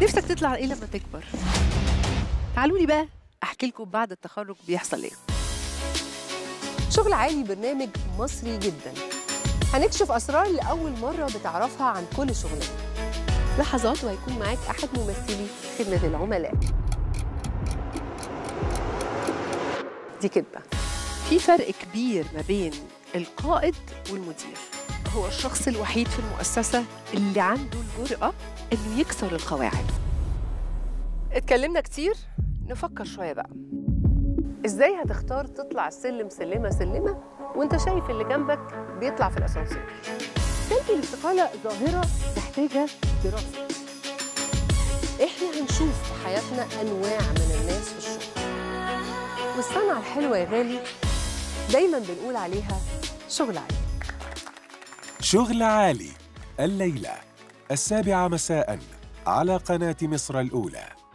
نفسك تطلع ايه لما تكبر تعالوا لي بقى احكي لكم بعد التخرج بيحصل ايه شغل عالي برنامج مصري جدا هنكشف اسرار لاول مره بتعرفها عن كل شغلنا لحظات وهيكون معاك احد ممثلي خدمه العملاء دي كدبه في فرق كبير ما بين القائد والمدير هو الشخص الوحيد في المؤسسة اللي عنده الجرأة إنه يكسر القواعد اتكلمنا كتير نفكر شويه بقى ازاي هتختار تطلع السلم سلمه سلمه وانت شايف اللي جنبك بيطلع في الاسانسير تلقي الاستقاله ظاهره محتاجه دراسه احنا هنشوف في حياتنا انواع من الناس في الشغل والصنعه الحلوه يا غالي دايما بنقول عليها شغل عالي شغل عالي الليلة السابعة مساء على قناة مصر الأولى